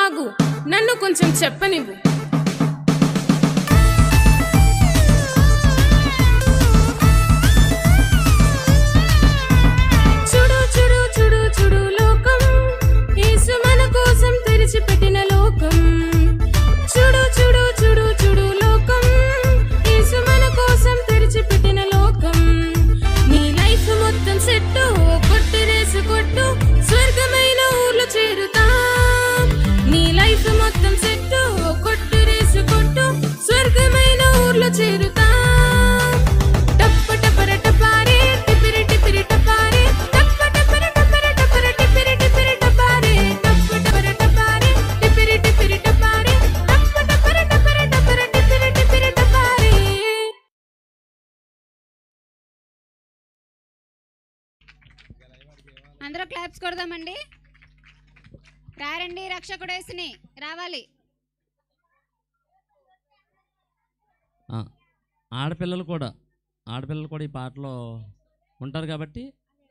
ఆగు నన్ను కొంచెం చెప్పనివ్వు చూడు చూడు చూడు చూడు లోకం యేసు మన కోసం తెరిచిపెట్టిన లోకం చూడు చూడు చూడు చూడు లోకం యేసు మన కోసం తెరిచిపెట్టిన లోకం నీ లైఫ్ మొత్తం సెట్టు కొట్టు రేసు కొట్టు స్వర్గమైన ఊర్లో చేరుతాం నీ లైఫ్ మొత్తం సెట్టు కొట్టు రేసు కొట్టు స్వర్గమైన ఊర్లో చేరుతాం టప్ప టపర టపారే టిపిరి టిపిరి టపారే టప్ప టపర టపర టపర టిపిరి టిపిరి టపారే టప్ప టపర టపారే టిపిరి టిపిరి టపారే టప్ప టపర టపర టపర టిపిరి టిపిరి టపారే అందరూ క్లాప్స్ కొడదామండి రారండి రక్షకుడేసిని రావాలి ఆ, ఆడపిల్లలు కూడా ఆడపిల్లలు కూడా ఈ పాటలో ఉంటారు కాబట్టి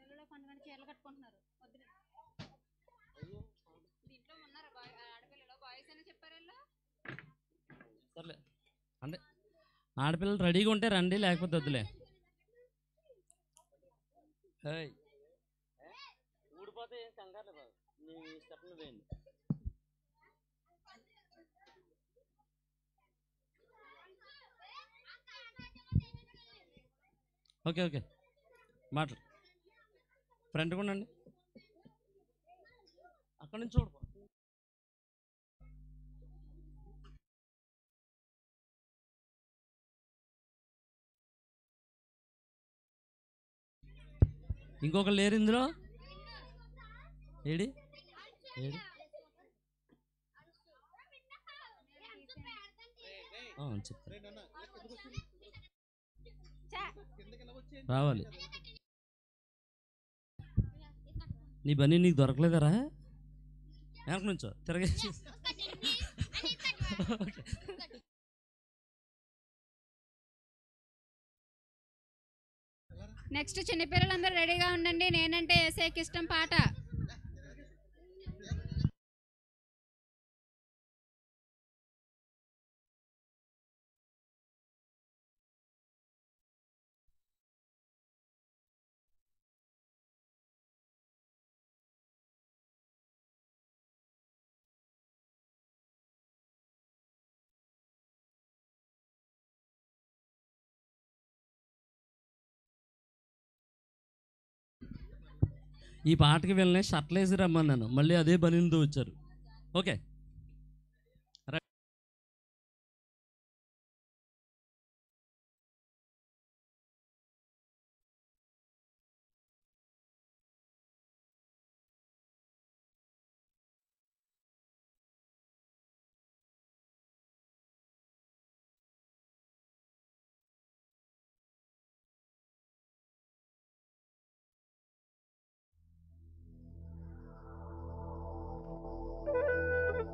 సర్లే అంటే ఆడపిల్లలు రెడీగా ఉంటే రండి లేకపోతే వద్దులే ఏయ్. ఊడిపోతే ఏం కంగారు లేదు. మీ స్టెప్లు వేయండి ఓకే ఓకే మాట్లాడు ఫ్రంట్ ఉండండి అక్కడి నుంచి చూడు ఇంకొకరు లేరు ఇందులో ఏడి ఏడి ఆ, చెప్తా రావాలి నీ బన్నీ నీకు దొరకలేదరా వెనక నుంచో తిరగేసి ఓకే. నెక్స్ట్ చిన్నపిల్లలందరూ రెడీగా ఉండండి నేనంటే ఏసేకి ఇష్టం పాట ఈ పాటకి వెళ్ళిన షర్ట్లు వేసి రమ్మన్నాను మళ్ళీ అదే బనీలతో వచ్చారు ఓకే Thank you.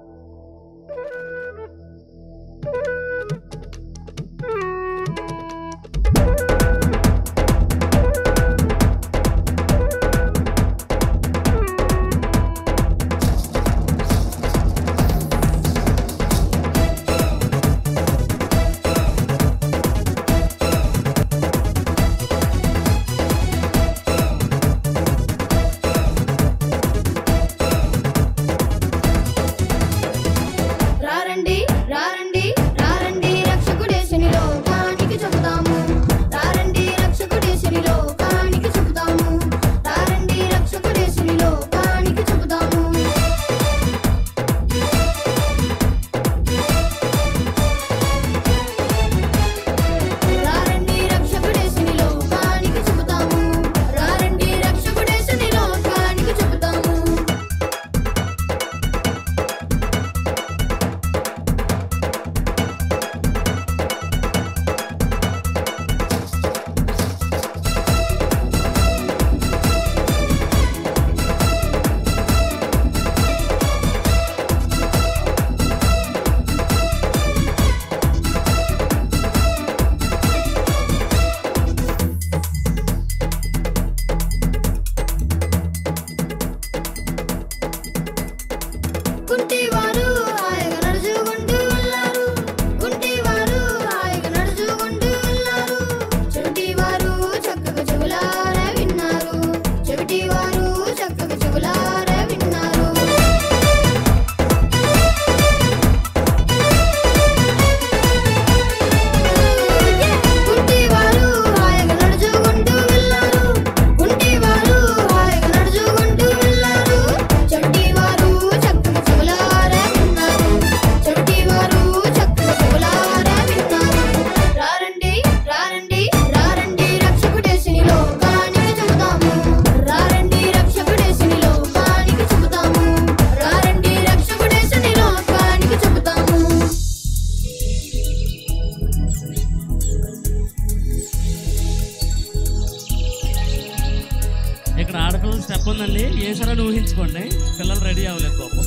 చెప్తానండి ఏ సరే ఊహించుకోండి పిల్లలు రెడీ అవ్వలేదు పాపం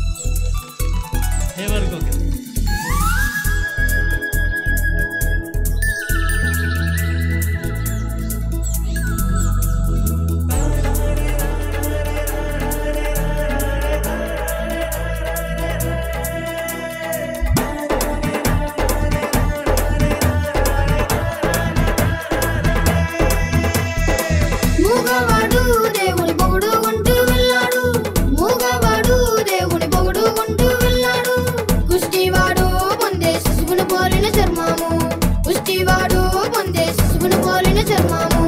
ఏ వరకు ఓకే మూగవాడు దేవుని పొగుడుకుంటూ వెళ్ళాడు మూగవాడు దేవుని పొగుడుకుంటూ వెళ్ళాడు కుష్టివాడు పొందే శిశువును పోలిన చర్మము కుష్టివాడు పొందే శిశువును పోలిన చర్మము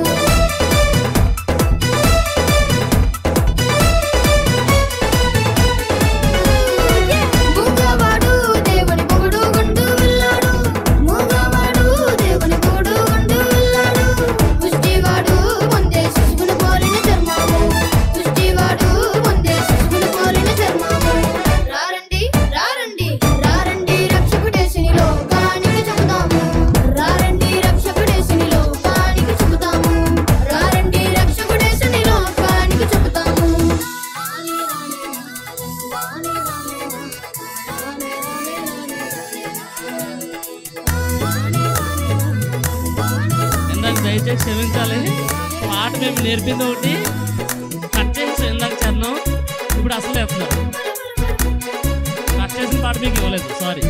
మూగవాడు దేవుని పొగుడుకుంటూ వెళ్ళాడు మూగవాడు దేవుని పొగుడుకుంటూ వెళ్ళాడు కుష్టివాడు పొందే శిశువును పోలిన చర్మము కుష్టివాడు పొందే శిశువును పోలిన చర్మము రారండి రారండి రారండి రక్షకుడేసుని లోకానికి చెబుతాము రారండి రక్షకుడేసుని లోకానికి చెబుతాము రారండి రక్షకుడేసుని లోకానికి చెబుతాము ఇందాక దయచేసి క్షమించాలి పాట మేము నేర్పింది ఒకటి కట్ చేసి ఇందాక చరణం ఇప్పుడు అసలు వేస్తున్నారు కట్ చేసిన పాట మీకు ఇవ్వలేదు సారీ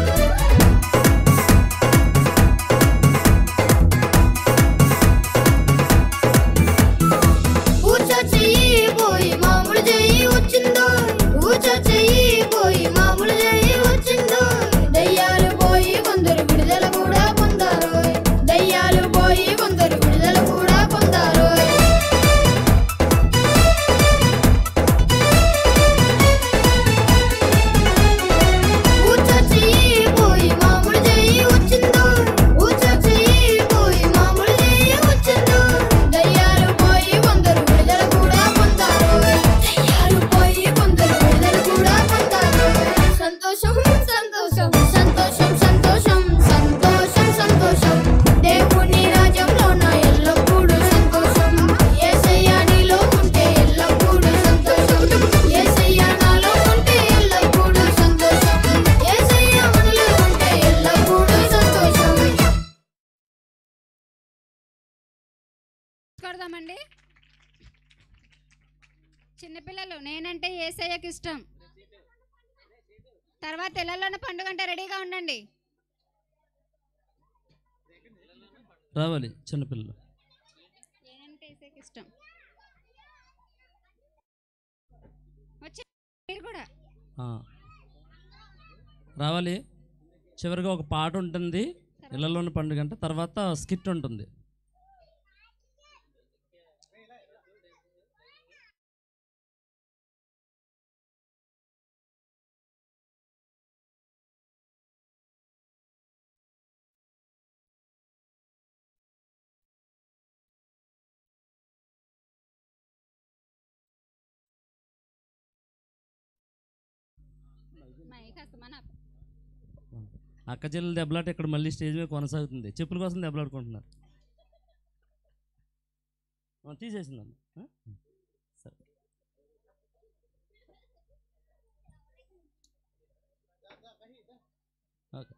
ఊచ చెయ్యి పోయి మామూలు చెయ్యి వచ్చిందో ఊచ చెయ్యి పోయి మామూలు చెయ్యి వచ్చిందో దయ్యాలు పోయి కొందరు విడుదల కూడా పొందారు దయ్యాలు పోయి కొందరు విడుదల కూడా పొందారు ఊచ చెయ్యి పోయి మామూలు చెయ్యి వచ్చిందో ఊచ చెయ్యి పోయి మామూలు చెయ్యి వచ్చిందో దయ్యాలు పోయి కొందరు విడుదల కూడా పొందారు దయ్యాలు పోయి కొందరు విడుదల కూడా పొందారు సంతోషం సంతోషం సంతోషం సంతోషం సంతోషం సంతోషం దేవుని రాజ్యంలో నా ఎల్లప్పుడూ సంతోషం యేసయ్య నీలో ఉంటే ఎల్లప్పుడూ సంతోషం యేసయ్య నాలో ఉంటే ఎల్లప్పుడూ సంతోషం యేసయ్య మనలో ఉంటే ఎల్లప్పుడూ సంతోషం కొడదామండి చిన్నపిల్లలు నేనంటే ఏసయ్యకి ఇష్టం తర్వాత ఇళ్ళలోనే పండుగ అంటే రెడీగా ఉండండి రావాలి చిన్నపిల్లలు నేనంటే ఏసయ్యకి ఇష్టం వచ్చే మీరు కూడా ఆ. రావాలి చివరిగా ఒక పాట ఉంటుంది ఇళ్ళలోని పండుగ అంటే తర్వాత స్కిట్ ఉంటుంది మైక్ అస్తమాన అక్క చెల్లెలు దెబ్బలాట ఇక్కడ మళ్ళీ స్టేజ్ మీద కొనసాగుతుంది చెప్పుల కోసం దెబ్బలాడుకుంటున్నారు ఆ, తీసేసిందమ్మ ఆ? సరే ఓకే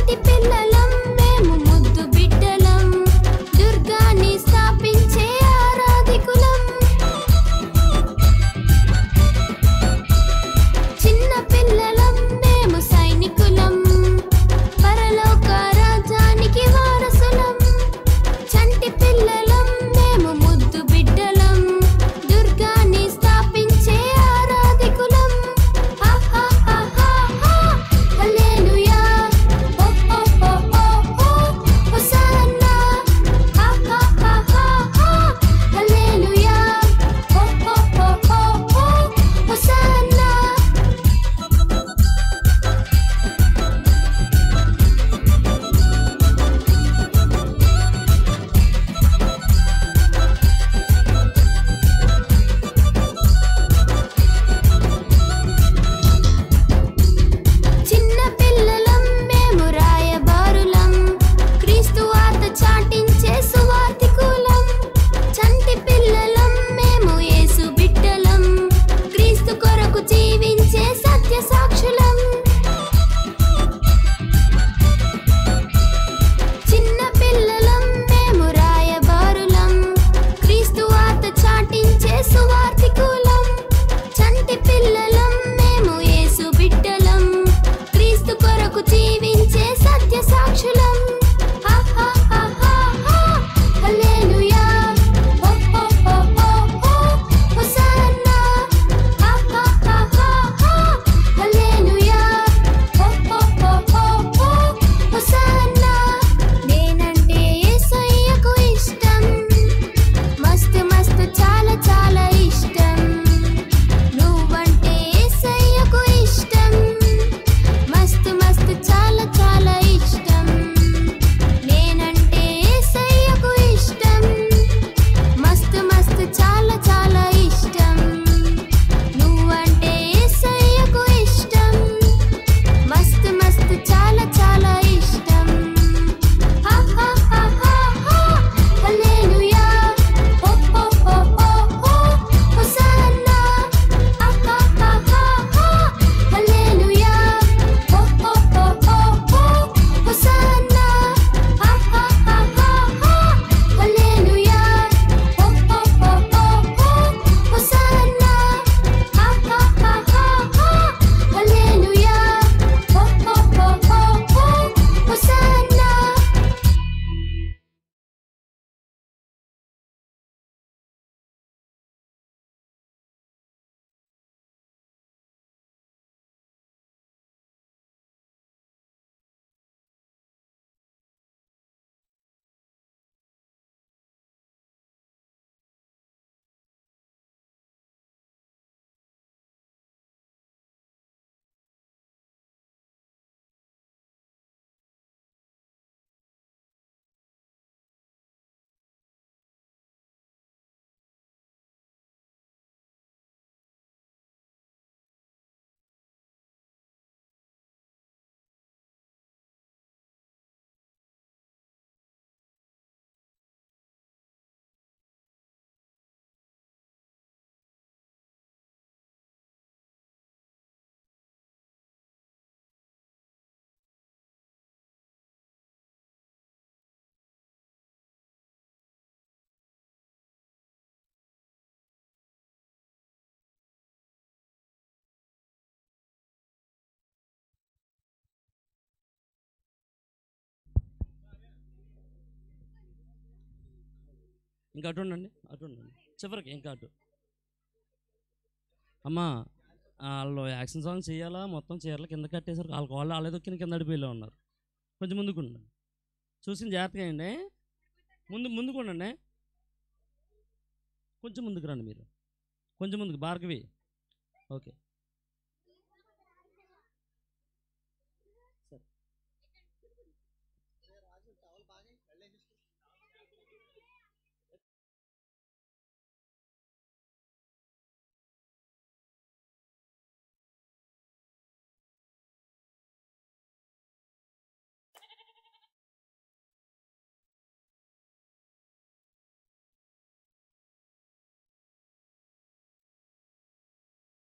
చంటి పిల్లలం మేము ముద్దు బిడ్డలం దుర్గాని స్థాపించే ఆరాధికులం చిన్న పిల్లలం మేము సైనికులం పరలోక రాజ్యానికి వారసులం చంటి పిల్లలం మేము ముద్దు బిడ్డలం దుర్గాని స్థాపించే ఆరాధికులం ఆహాహాహాహా, హల్లెలూయా, ఓ ఓ ఓ ఓ ఓ, హోసన్నా. ఆహాహాహాహా, హల్లెలూయా, ఓ ఓ ఓ ఓ ఓ, హోసన్నా. చిన్న పిల్లలం మేము రాయబారులం క్రీస్తు వార్త చాటించే సువార్తికులం చంటి పిల్లలం మేము యేసు బిడ్డలం క్రీస్తు కొరకు జీవించే సత్య సాక్షులం చిన్న పిల్లలం మేము రాయబారులం క్రీస్తు వార్త చాటించే సువార్తికులం చంటి పిల్లలం మేము యేసు బిడ్డలం క్రీస్తు కొరకు జీవించే సత్య సాక్షులం ఆహాహాహాహా, హల్లెలూయా, ఓ ఓ ఓ ఓ ఓ, హోసన్నా. ఆహాహాహాహా, హల్లెలూయా, ఓ ఓ ఓ ఓ ఓ, హోసన్నా. నేనంటే యేసయ్యకు ఇష్టం మస్తు మస్తు చాలా చాలా ఇష్టం నువ్వంటే యేసయ్యకు ఇష్టం మస్తు మస్తు చాలా చాలా ఇష్టం నేనంటే యేసయ్యకు ఇష్టం మస్తు మస్తు చాలా చాలా ఇష్టం నువ్వంటే యేసయ్యకు ఇష్టం మస్తు మస్తు చాలా చాలా ఇష్టం ఆహాహాహాహా, హల్లెలూయా, ఓ ఓ ఓ ఓ ఓ, హోసన్నా. ఆహాహాహాహా, హల్లెలూయా, ఓ ఓ ఓ ఓ ఓ, హోసన్నా. ఆహాహాహాహా, హల్లెలూయా, ఓ ఓ ఓ ఓ ఓ, హోసన్నా. ఆహాహాహాహా, హల్లెలూయా, ఓ ఓ ఓ ఓ ఓ, హోసన్నా. ఇంకా అటు ఉండండి అటు ఉండండి చివరికి ఇంకా అటు అమ్మా వాళ్ళు యాక్షన్ సాంగ్ చేయాలా మొత్తం చీరలు కింద కట్టేసారు వాళ్ళకి వాళ్ళు వాళ్ళే దొక్కిన కింద అడిపోయిలో ఉన్నారు కొంచెం ముందుకు ఉండండి చూసిన జాగ్రత్తగా అండి ముందు ముందుకు ఉండండి కొంచెం ముందుకు రండి మీరు కొంచెం ముందుకు భార్గవి ఓకే సరే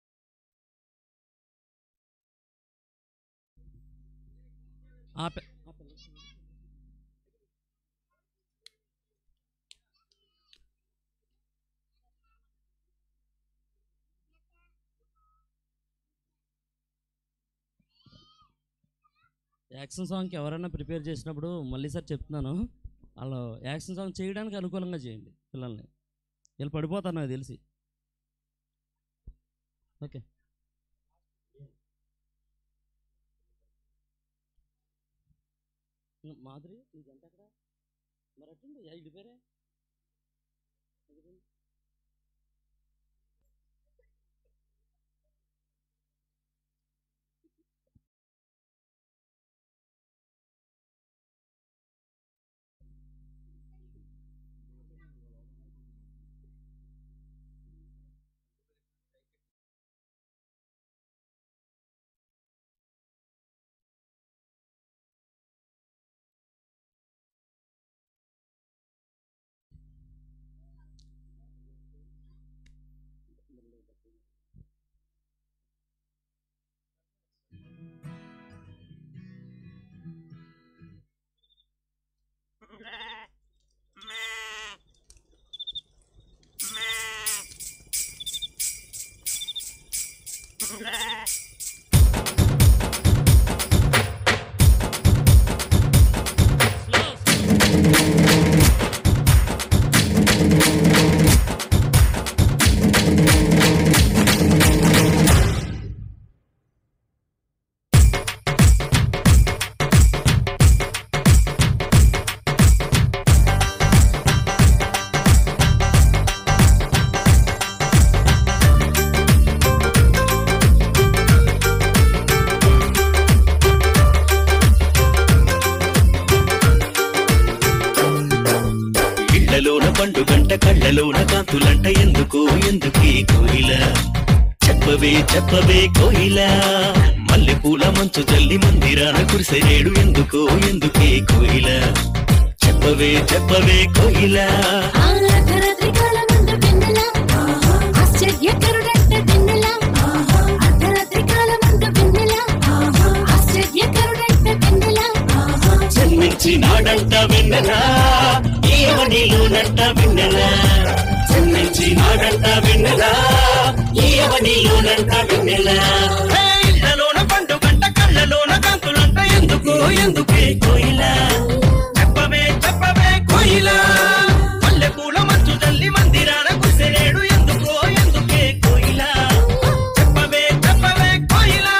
ఆపే యాక్షన్ సాంగ్కి ఎవరైనా ప్రిపేర్ చేసినప్పుడు మళ్ళీ సార్ చెప్తున్నాను వాళ్ళు యాక్షన్ సాంగ్ చేయడానికి అనుకూలంగా చేయండి పిల్లల్ని వీళ్ళు పడిపోతారు నాకు తెలిసి ఓకే ఇంక మాధురి ఈ గంట ఎక్కడ మరి అట్టండి ఐదు పేరే ఇళ్లలోన పండుగంట కళ్ళలోన కాంతులంట ఎందుకు ఎందుకీ కోయిల చెప్పవే చెప్పవే కోయిల మల్లెపూల మంచు జల్లి మందిరాన కురిసేడు ఎందుకు ఎందుకే కోయిల చెప్పవే చెప్పవే కోయిల అర్ధరాత్రి కాలమందు వెన్నెల ఆశ్చర్యకరుడంట వెన్నెల అర్ధరాత్రి కాలమందు వెన్నెల ఆశ్చర్యకరుడంట వెన్నెల జన్మించినాడంట వెన్నెలా ఏమనిలోనంట వెన్నెలా జన్మించినాడంట వెన్నెలా ఏమనిలోనంట వెన్నెలా హే, ఇళ్ళలోన పండుగంట కళ్ళలోన కాంతులంట ఎందుకు ఎందుకే కోయిలా చెప్పవే చెప్పవే కోయిలా మల్లెపూల మంచు తల్లి మందిరాన కుసిరేడు ఎందుకో ఎందుకే కోయిలా చెప్పవే చెప్పవే కోయిలా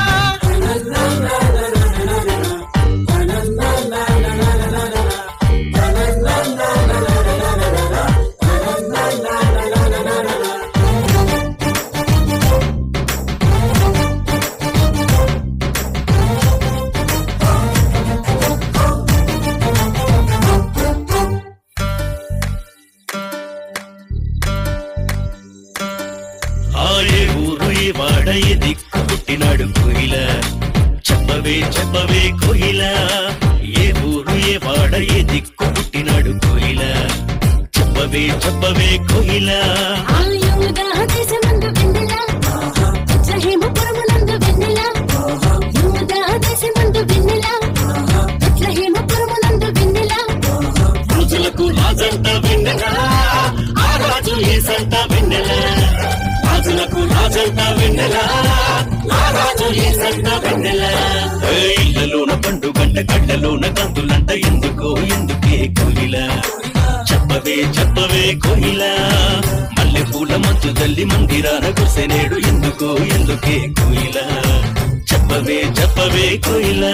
ఆడే ఊరు ఏ వాడ ఏ దిక్కు పుట్టినాడు కోయిల చెప్పవే చెప్పవే కోయిల ఏ ఊరు ఏ వాడ ఏ దిక్కు పుట్టినాడు కోయిల చెప్పవే చెప్పవే కోయిల ఆయువుగా దేశమందు వెన్నెల బెత్లహేమపురమునందు వెన్నెల యూదా దేశమందు వెన్నెల బెత్లహేమపురమునందు వెన్నెల రాజులకు రాజంట వెన్నెల ఆ రాజు ఏసంట వెన్నెల రాజులకు రాజంట వెన్నెల ఆ రాజు ఏసంట వెన్నెల ఏ ఇళ్ళలోన పండుగంట కళ్ళలోన కందులంట ఎందుకో ఎందుకే కోయిల చెప్పవే చెప్పవే కోయిల మల్లె పూల మంచు తల్లి మందిరాన కుసెనేడు ఎందుకో ఎందుకే కోయిల చెప్పవే చెప్పవే కోయిల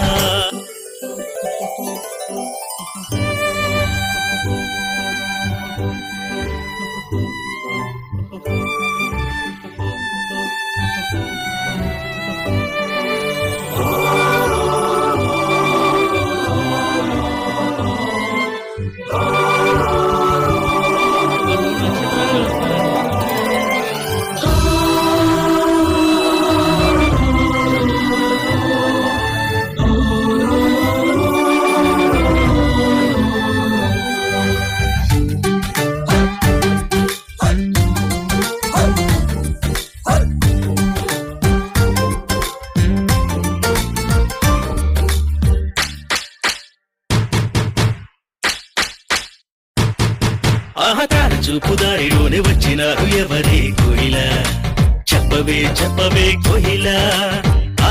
ఆహతార చూపు దారిలోనే వచ్చినారు ఎవరే కోయిల చెప్పవే చెప్పవే కోయిల ఆ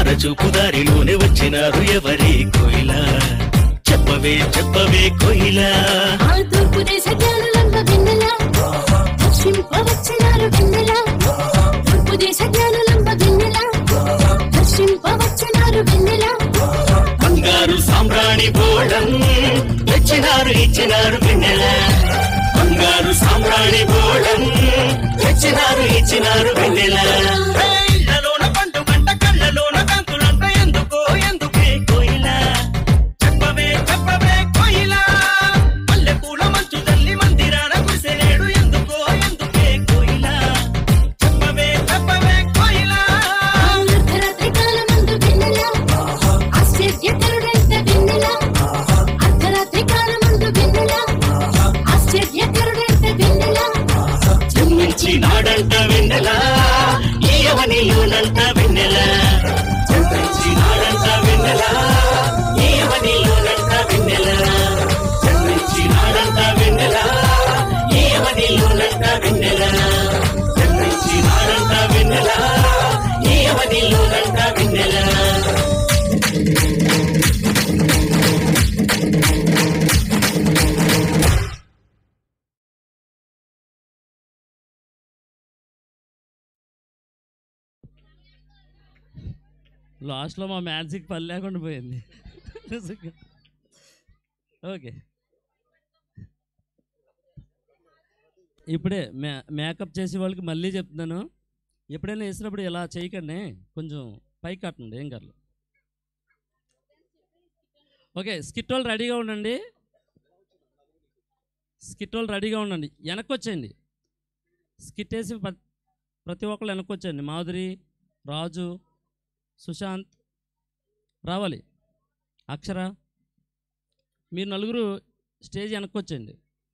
అరచూపు దారిలోనే వచ్చినారు ఎవరి కోయిలా చెప్పవే చెప్పవే కోయిలా ఆ తూర్పు దేశ జ్ఞానులంబ వెన్నెల దర్శింపవచ్చినారు వెన్నెల తూర్పు దేశ జ్ఞానులంబ వెన్నెల దర్శింపవచ్చినారు వెన్నెల బంగారు సామ్రాణి బోళం తెచ్చినారు ఇచ్చినారు వెన్నెల బంగారు సామ్రాణి బోళం తెచ్చినారు ఇచ్చినారు వెన్నెల ఇళ్ళలోన పండు గంట కళ్ళలోన కాంతులంట ఎందుకో ఎందుకే కోయిలా చెప్పవే చెప్పవే కోయిలా మల్లెపూల మంచు తల్లి మందిరాన కురిసేనేడు ఎందుకో ఎందుకే కోయిలా చెప్పవే చెప్పవే కోయిలా అర్ధరాత్రి కాలమందు వెన్నెల ఆశ్చర్యకరుడైన వెన్నెల అర్ధరాత్రి కాలమందు వెన్నెల ఆశ్చర్యకరుడైన వెన్నెల జన్మించి నాడంట వెన్నెల ఈయవనిలోనంట వెన్నెల జన్మించి నాడంట వెన్నెల ఈయవనిలోనంట వెన్నెల జన్మించి నాడంట వెన్నెల ఈయవనిలోనంట వెన్నెల జన్మించి నాడంట వెన్నెల ఈయవనిలోనంట వెన్నెల లాస్ట్లో మా మ్యాజిక్ పని లేకుండా పోయింది ఓకే ఇప్పుడే మే మేకప్ చేసే వాళ్ళకి మళ్ళీ చెప్తున్నాను ఎప్పుడైనా వేసినప్పుడు ఇలా చేయకండి కొంచెం పైకి కట్టండి ఏం కాదు ఓకే స్కిట్ వాళ్ళు రెడీగా ఉండండి స్కిట్ వాళ్ళు రెడీగా ఉండండి వెనక్కి వచ్చేయండి స్కిట్ వేసి ప్ర- ప్రతి ఒక్కళ్ళు వెనక్కి వచ్చేయండి మాధురి రాజు సుశాంత్ రావాలి అక్షర మీరు నలుగురు స్టేజ్ వెనక్కి వచ్చేయండి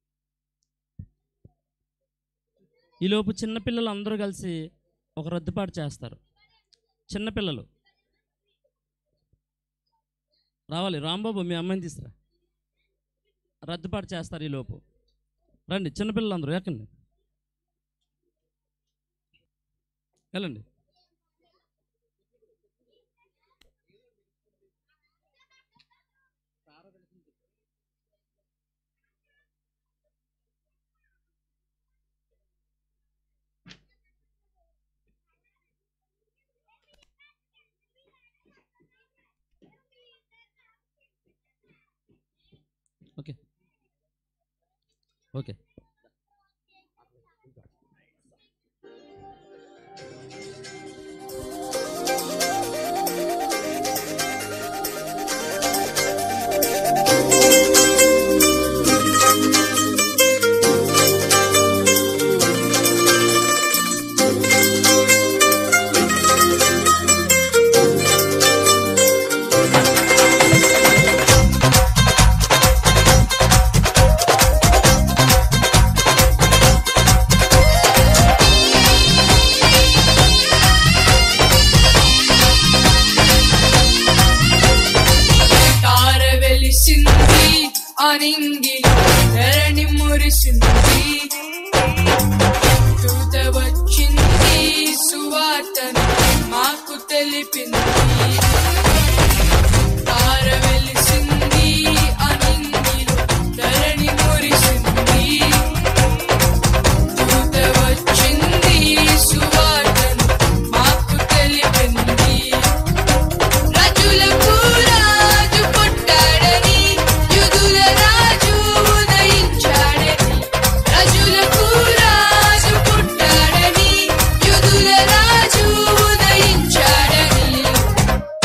ఈలోపు చిన్నపిల్లలు అందరూ కలిసి ఒక రద్దుపాటు చేస్తారు చిన్నపిల్లలు రావాలి రాంబాబు మీ అమ్మాయిని తీసురా రద్దుపాటు చేస్తారు ఈలోపు రండి చిన్నపిల్లలు అందరూ ఎక్కండి వెళ్ళండి ఓకే ఓకే తార వెలిసింది అనింగి ధరణి మురిసింది దూత వచ్చింది సువార్తను మాకు తెలిపింది తార వెలిసింది అనింగిలో ధరణి మురిసింది దూత వచ్చింది సువార్తను మాకు తెలిపింది రాజులకు రాజు పుట్టాడని యుదుల రాజు ఉదయించాడని రాజులకు రాజు పుట్టాడని యుదుల రాజు ఉదయించాడని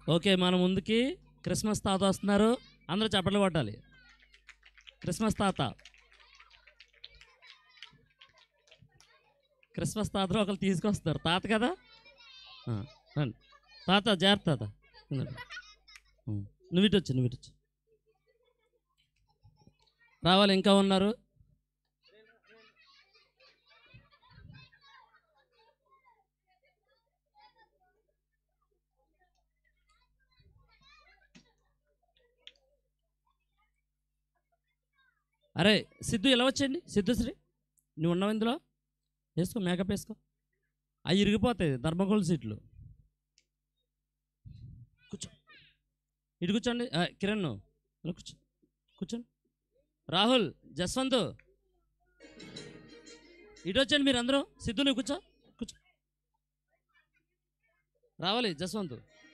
ఓకే మన ముందుకి క్రిస్మస్ తాత వస్తున్నారు అందరూ చప్పట్లు కొట్టాలి క్రిస్మస్ తాత క్రిస్మస్ తాతలో ఒకరు తీసుకొస్తారు తాత కదా ఆ, రండి తాత జాగ్రత్త తాత ఉండండి. ఉం. నువ్వు ఇటు వచ్చి నువ్వు ఇటు వచ్చి రావాలి ఇంకా ఉన్నారు అరే సిద్ధు ఎలా వచ్చేయండి సిద్ధుశ్రీ నువ్వు ఉన్నావు ఇందులో వేసుకో మేకప్ వేసుకో అవి ఇరిగిపోతాయి ధర్మకోల్ సీట్లు కూర్చో ఇటు కూర్చోండి ఆ, కిరణ్ ఇలా కూర్చో కూర్చోండి రాహుల్ జస్వంత్ ఇటు వచ్చండి మీరు అందరూ సిద్ధు నువ్వు కూర్చో కూర్చో రావాలి జస్వంత్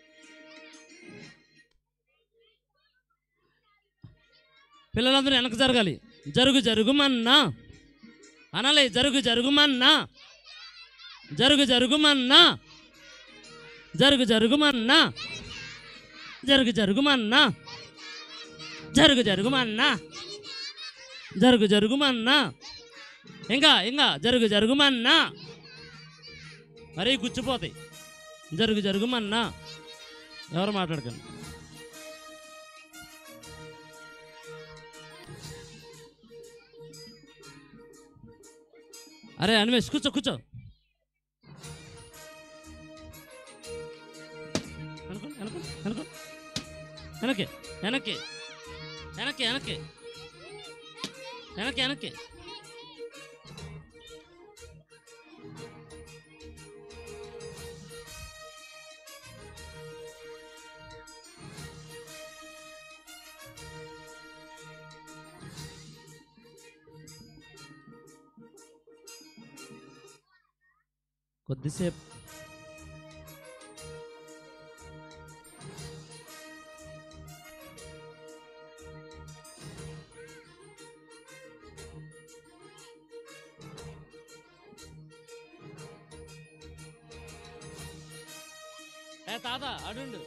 పిల్లలందరూ వెనక జరగాలి జరుగు జరుగుమన్నా అనాలి జరుగు జరుగుమన్నా జరుగు జరుగుమన్నా జరుగు జరుగుమన్నా జరుగు జరుగుమన్నా జరుగు జరుగుమన్నా జరుగు జరుగుమన్నా ఇంకా ఇంకా జరుగు జరుగుమన్నా మరీ గుచ్చిపోతాయి జరుగు జరుగుమన్నా ఎవరు మాట్లాడకండి అరే అన్వేష్ కూర్చో కూర్చో వెనక వెనక వెనక వెనక్కి వెనక్కి వెనక్కి వెనక్కి వెనక్కి కొద్దిసేపు ఏ తాత అడుండు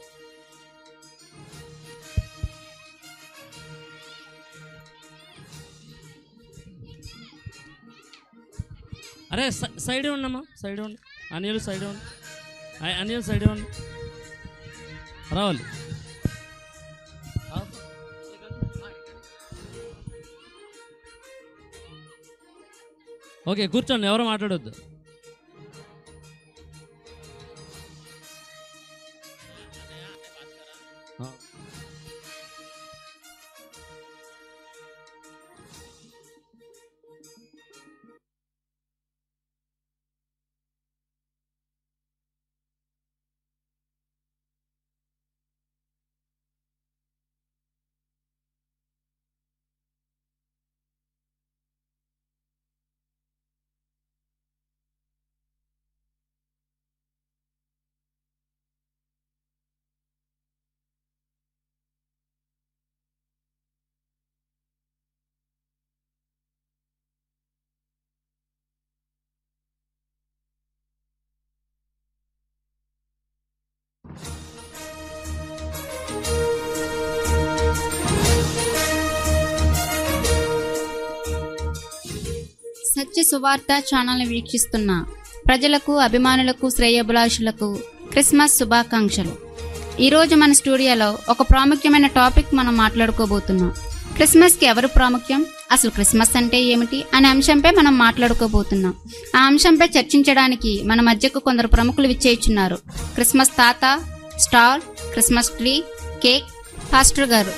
అరే సై- సైడ్ ఉండమ్మా సైడ్ ఉండి అనిల్ సైడ్ ఉండి అ- అనిల్ సైడ్ ఉండి రావాలి ఓకే కూర్చోండి ఎవరు మాట్లాడొద్దు ఆ. సత్య సువార్త ఛానల్ని వీక్షిస్తున్న ప్రజలకు అభిమానులకు శ్రేయభిలాషులకు క్రిస్మస్ శుభాకాంక్షలు ఈరోజు మన స్టూడియోలో ఒక ప్రాముఖ్యమైన టాపిక్ మనం మాట్లాడుకోబోతున్నాం క్రిస్మస్కి ఎవరు ప్రాముఖ్యం అసలు క్రిస్మస్ అంటే ఏమిటి అనే అంశంపై మనం మాట్లాడుకోబోతున్నాం ఆ అంశంపై చర్చించడానికి మన మధ్యకు కొందరు ప్రముఖులు విచ్చేయిచున్నారు క్రిస్మస్ తాత star Christmas tree cake pastor garu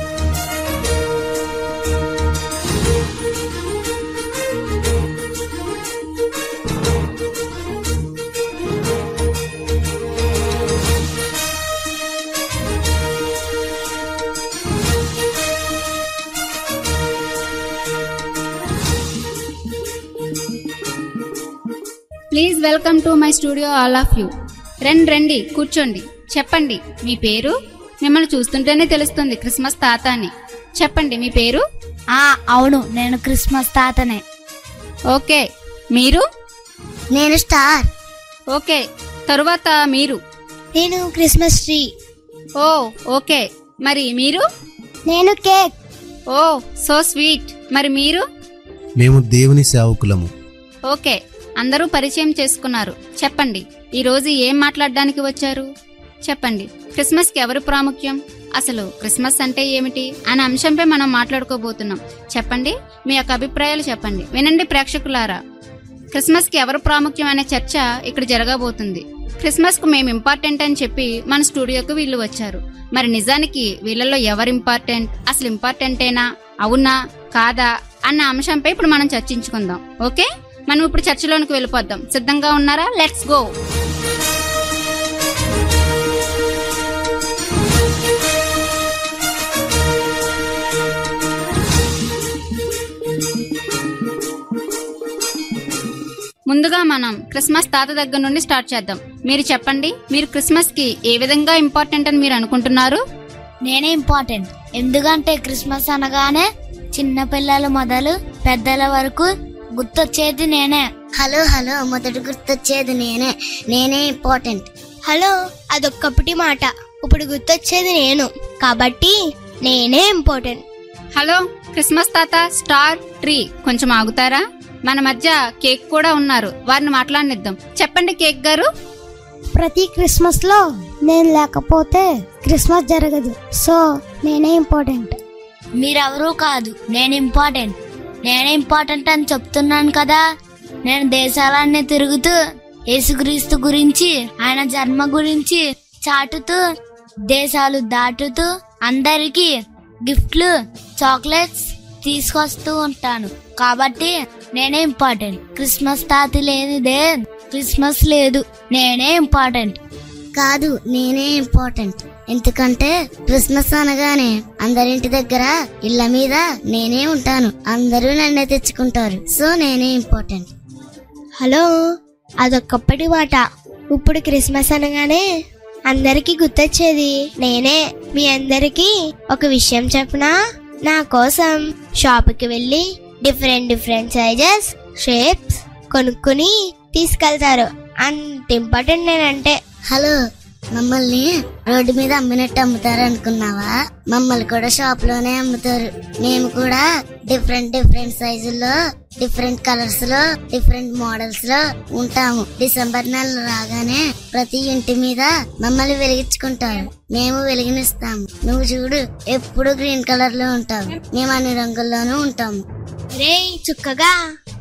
please welcome to my studio all of you రండి రండి కూర్చోండి చెప్పండి మీ పేరు మిమ్మల్ని చూస్తుంటేనే తెలుస్తుంది క్రిస్మస్ తాత అని చెప్పండి మీ పేరు ఆ అవును నేను క్రిస్మస్ తాతనే ఓకే మీరు నేను స్టార్ ఓకే తరువాత మీరు నేను క్రిస్మస్ ట్రీ ఓ ఓకే మరి మీరు నేను కేక్ ఓ సో స్వీట్ మరి మీరు మేము దేవుని సేవకులము ఓకే అందరూ పరిచయం చేసుకున్నారు చెప్పండి ఈరోజు ఏం మాట్లాడడానికి వచ్చారు చెప్పండి క్రిస్మస్కి ఎవరు ప్రాముఖ్యం అసలు క్రిస్మస్ అంటే ఏమిటి అనే అంశంపై మనం మాట్లాడుకోబోతున్నాం చెప్పండి మీ యొక్క అభిప్రాయాలు చెప్పండి వినండి ప్రేక్షకులారా క్రిస్మస్కి ఎవరు ప్రాముఖ్యం అనే చర్చ ఇక్కడ జరగబోతుంది క్రిస్మస్కు మేము ఇంపార్టెంట్ అని చెప్పి మన స్టూడియోకు వీళ్ళు వచ్చారు మరి నిజానికి వీళ్ళలో ఎవరు ఇంపార్టెంట్ అసలు ఇంపార్టెంటేనా అవునా కాదా అన్న అంశంపై ఇప్పుడు మనం చర్చించుకుందాం ఓకే మనం ఇప్పుడు చర్చలోనికి వెళ్ళిపోద్దాం సిద్ధంగా ఉన్నారా లెట్స్ గో ముందుగా మనం క్రిస్మస్ తాత దగ్గర నుండి స్టార్ట్ చేద్దాం మీరు చెప్పండి మీరు క్రిస్మస్ కి ఏ విధంగా ఇంపార్టెంట్ అని మీరు అనుకుంటున్నారు నేనే ఇంపార్టెంట్ ఎందుకంటే క్రిస్మస్ అనగానే చిన్న పిల్లల మొదలు పెద్దల వరకు గుర్తొచ్చేది నేనే హలో హలో మొదట గుర్తొచ్చేది నేనే నేనే ఇంపార్టెంట్ హలో అదొక్కటి మాట ఇప్పుడు గుర్తొచ్చేది నేను కాబట్టి నేనే ఇంపార్టెంట్ హలో క్రిస్మస్ తాత స్టార్ ట్రీ కొంచెం ఆగుతారా మన మధ్య కేక్ కూడా ఉన్నారు వారిని మాట్లాడనిద్దాం చెప్పండి కేక్ గారు ప్రతి క్రిస్మస్ లో నేను లేకపోతే క్రిస్మస్ జరగదు సో నేనే ఇంపార్టెంట్ మీరెవరూ కాదు నేను ఇంపార్టెంట్ నేనే ఇంపార్టెంట్ అని చెప్తున్నాను కదా నేను దేశాలన్నీ తిరుగుతూ యేసుక్రీస్తు గురించి ఆయన జన్మ గురించి చాటుతూ దేశాలు దాటుతూ అందరికీ గిఫ్ట్లు చాక్లెట్స్ తీసుకొస్తూ ఉంటాను కాబట్టి నేనే ఇంపార్టెంట్ క్రిస్మస్ తాతి లేనిదే క్రిస్మస్ లేదు నేనే ఇంపార్టెంట్ కాదు నేనే ఇంపార్టెంట్ ఎందుకంటే క్రిస్మస్ అనగానే అందరింటి దగ్గర ఇళ్ళ మీద నేనే ఉంటాను అందరూ నన్నే తెచ్చుకుంటారు సో నేనే ఇంపార్టెంట్ హలో అదొక్కప్పటి మాట ఇప్పుడు క్రిస్మస్ అనగానే అందరికీ గుర్తొచ్చేది నేనే మీ అందరికీ ఒక విషయం చెప్పనా నా కోసం షాప్కి వెళ్ళి డిఫరెంట్ డిఫరెంట్ సైజెస్ షేప్స్ కొనుక్కుని తీసుకెళ్తారు అంత ఇంపార్టెంట్ నేనంటే హలో మమ్మల్ని రోడ్డు మీద అమ్మినట్టు అమ్ముతారు అనుకున్నావా మమ్మల్ని కూడా షాప్ లోనే అమ్ముతారు మేము కూడా డిఫరెంట్ డిఫరెంట్ సైజుల్లో డిఫరెంట్ కలర్స్ లో డిఫరెంట్ మోడల్స్ లో ఉంటాము డిసెంబర్ నెల రాగానే ప్రతి ఇంటి మీద మమ్మల్ని వెలిగించుకుంటారు మేము వెలిగినిస్తాము నువ్వు చూడు ఎప్పుడు గ్రీన్ కలర్ లో ఉంటావు మేము అన్ని రంగుల్లోనూ ఉంటాము రే చుక్కగా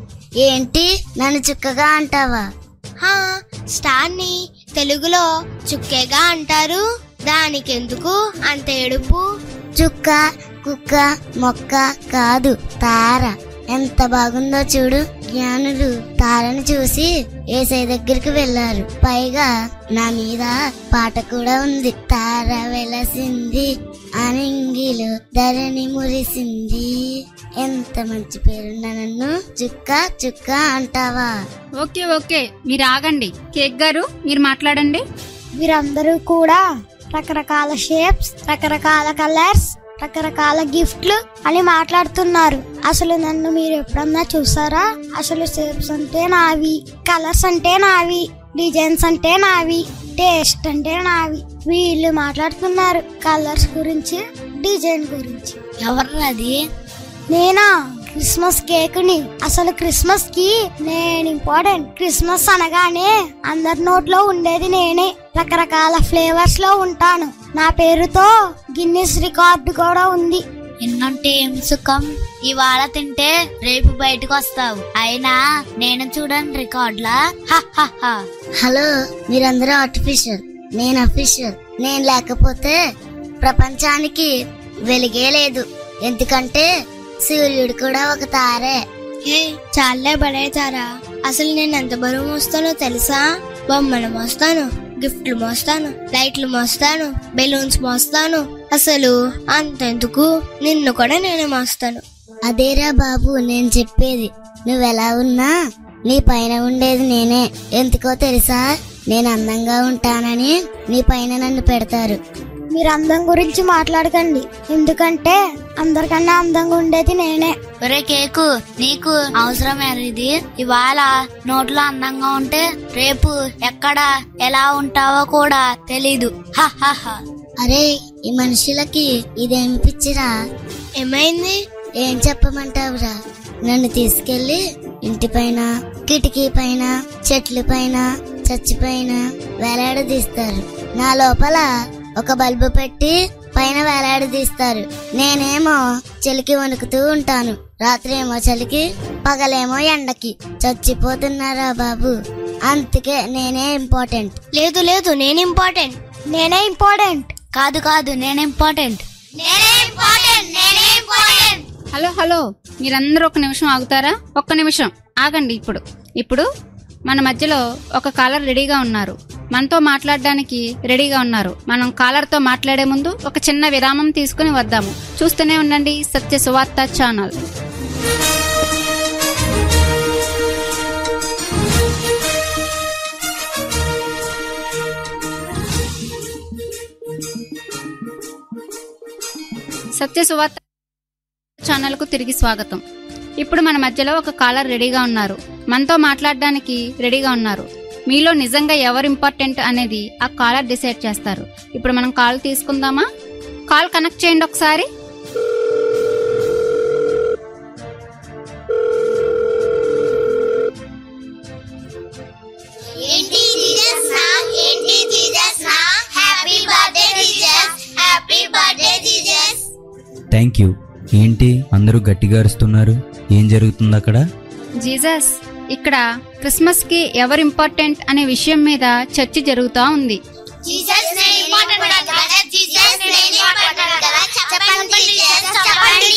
ఏంటి నన్ను చుక్కగా అంటావా హా స్టార్ ని తెలుగులో చుక్కేగా అంటారు దానికెందుకు అంత ఏడుపు చుక్క కుక్క మొక్క కాదు తార ఎంత బాగుందో చూడు జ్ఞానులు తారను చూసి ఏసై దగ్గరికి వెళ్ళారు పైగా నా మీద పాట కూడా ఉంది తార వెలసింది అనింగిలు ధరణి మురిసింది ఎంత మంచి పేరున్నా నన్ను చుక్క చుక్క అంటావా ఓకే ఓకే మీరు ఆగండి కేక్ గారు మీరు మాట్లాడండి వీరందరూ కూడా రకరకాల షేప్స్ రకరకాల కలర్స్ రకరకాల గిఫ్ట్లు అని మాట్లాడుతున్నారు అసలు నన్ను మీరు ఎప్పుడన్నా చూసారా అసలు షేప్స్ అంటే నావి కలర్స్ అంటే నావి డిజైన్స్ అంటే నావి టేస్ట్ అంటే నావి వీళ్ళు మాట్లాడుతున్నారు కలర్స్ గురించి డిజైన్ గురించి ఎవరది నేనా క్రిస్మస్ కేక్ ని అసలు క్రిస్మస్ కి నేను ఇంపార్టెంట్ క్రిస్మస్ అనగానే అందరి నోట్లో ఉండేది నేనే రకరకాల ఫ్లేవర్స్ లో ఉంటాను నా పేరుతో గిన్నిస్ రికార్డు కూడా ఉంది ఎన్నంటే ఏం సుఖం ఇవాళ తింటే రేపు బయటకు వస్తావు అయినా నేను చూడండి రికార్డులా హలో మీరందరూ ఆర్టిఫిషియల్ నేను అఫీషియల్ నేను లేకపోతే ప్రపంచానికి వెలిగే లేదు ఎందుకంటే సూర్యుడు కూడా ఒక తారే హే చాలే పడేతారా అసలు నేను ఎంత బరువు మోస్తానో తెలుసా బొమ్మలు మోస్తాను గిఫ్ట్లు మోస్తాను లైట్లు మోస్తాను బెలూన్స్ మోస్తాను అసలు అంతెందుకు నిన్ను కూడా నేనే మోస్తాను అదేరా బాబు నేను చెప్పేది నువ్వెలా ఉన్నా నీ పైన ఉండేది నేనే ఎందుకో తెలుసా నేను అందంగా ఉంటానని నీ పైన నన్ను పెడతారు మీరు అందం గురించి మాట్లాడకండి ఎందుకంటే అందరికన్నా అందంగా ఉండేది నేనే ఒరే కేకు నీకు అవసరమే ఇది ఇవాళ నోట్లో అందంగా ఉంటే రేపు ఎక్కడ ఎలా ఉంటావో కూడా తెలీదు అరే ఈ మనుషులకి ఇదేమి పిచ్చిరా ఏమైంది ఏం చెప్పమంటావురా నన్ను తీసుకెళ్లి ఇంటి పైన కిటికీ పైన చెట్ల పైన చచ్చి పైన వేలాడదీస్తారు నా లోపల ఒక బల్బు పెట్టి పైన వేలాడదీస్తారు నేనేమో చలికి వణుకుతూ ఉంటాను రాత్రి ఏమో చలికి పగలేమో ఎండకి చచ్చిపోతున్నారా బాబు అందుకే నేనే ఇంపార్టెంట్ లేదు లేదు నేను ఇంపార్టెంట్ నేనే ఇంపార్టెంట్ కాదు కాదు నేను ఇంపార్టెంట్ నేనే ఇంపార్టెంట్ నేనే ఇంపార్టెంట్ హలో హలో మీరందరూ ఒక నిమిషం ఆగుతారా ఒక్క నిమిషం ఆగండి ఇప్పుడు ఇప్పుడు మన మధ్యలో ఒక కాలర్ రెడీగా ఉన్నారు మనతో మాట్లాడడానికి రెడీగా ఉన్నారు మనం కాలర్తో మాట్లాడే ముందు ఒక చిన్న విరామం తీసుకుని వద్దాము చూస్తూనే ఉండండి సత్య సువార్త ఛానల్ సత్య సువార్త ఛానల్కు తిరిగి స్వాగతం ఇప్పుడు మన మధ్యలో ఒక కాలర్ రెడీగా ఉన్నారు మనతో మాట్లాడడానికి రెడీగా ఉన్నారు మీలో నిజంగా ఎవరు ఇంపార్టెంట్ అనేది ఆ కాలర్ డిసైడ్ చేస్తారు ఇప్పుడు మనం కాల్ తీసుకుందామా కాల్ కనెక్ట్ చేయండి ఒకసారి ఏంటి జీసస్ నా ఏంటి జీసస్ నా happy birthday Jesus happy birthday Jesus thank you ఏంటి అందరూ గట్టిగా అరుస్తున్నారు ఏం జరుగుతుంది అక్కడ జీసస్ ఇక్కడ క్రిస్మస్ కి ఎవరు ఇంపార్టెంట్ అనే విషయం మీద చర్చ జరుగుతా ఉంది జీసస్ నేను ఇంపార్టెంట్ కదా జీసస్ నేను ఇంపార్టెంట్ కదా చెప్పండి జీసస్ చెప్పండి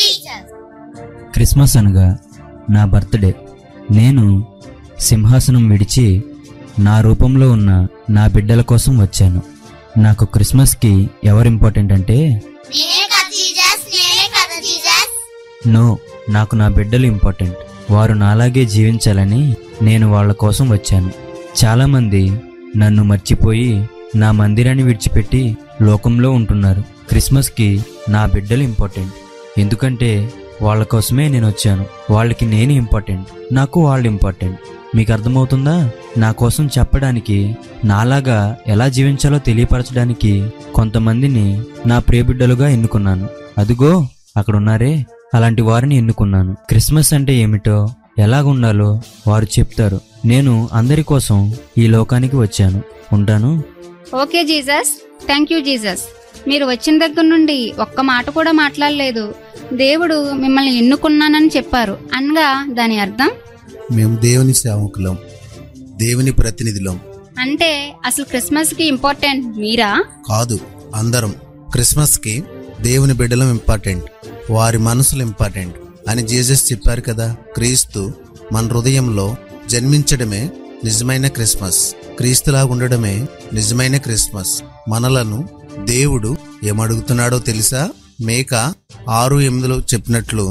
క్రిస్మస్ అనగా నా బర్త్డే నేను సింహాసనం విడిచి నా రూపంలో ఉన్న నా బిడ్డల కోసం వచ్చాను నాకు క్రిస్మస్కి ఎవరు ఇంపార్టెంట్ అంటే నేనే కదా జీసస్ నేనే కదా జీసస్ నో నాకు నా బిడ్డలు ఇంపార్టెంట్ వారు నాలాగే జీవించాలని నేను వాళ్ళ కోసం వచ్చాను చాలామంది నన్ను మర్చిపోయి నా మందిరాన్ని విడిచిపెట్టి లోకంలో ఉంటున్నారు క్రిస్మస్కి నా బిడ్డలు ఇంపార్టెంట్ ఎందుకంటే వాళ్ళ కోసమే నేను వచ్చాను వాళ్ళకి నేను ఇంపార్టెంట్ నాకు వాళ్ళు ఇంపార్టెంట్ మీకు అర్థమవుతుందా నా కోసం చెప్పడానికి నాలాగా ఎలా జీవించాలో తెలియపరచడానికి కొంతమందిని నా ప్రియబిడ్డలుగా ఎన్నుకున్నాను అదిగో అక్కడ ఉన్నారే అలాంటి వారిని ఎన్నుకున్నాను క్రిస్మస్ అంటే ఏమిటో ఎలాగుండాలో వారు చెప్తారు నేను అందరి కోసం ఈ లోకానికి వచ్చాను ఉంటాను okay Jesus thank you Jesus మీరు వచ్చిన దగ్గర నుండి ఒక్క మాట కూడా మాట్లాడలేదు దేవుడు మిమ్మల్ని ఎన్నుకున్నానని చెప్పారు అనగా దాని అర్థం మేము దేవుని సేవకులం దేవుని ప్రతినిధులం అంటే అసలు క్రిస్మస్ కి ఇంపార్టెంట్ మీరా కాదు అందరం క్రిస్మస్కి దేవుని బిడ్డలం ఇంపార్టెంట్ వారి మనసులు ఇంపార్టెంట్ అని జీసస్ చెప్పారు కదా క్రీస్తు మన హృదయంలో జన్మించడమే నిజమైన క్రిస్మస్ క్రీస్తులా ఉండడమే నిజమైన క్రిస్మస్ మనలను దేవుడు ఏమడుగుతున్నాడో తెలుసా మేక ఆరు ఎనిమిదిలో చెప్పినట్లు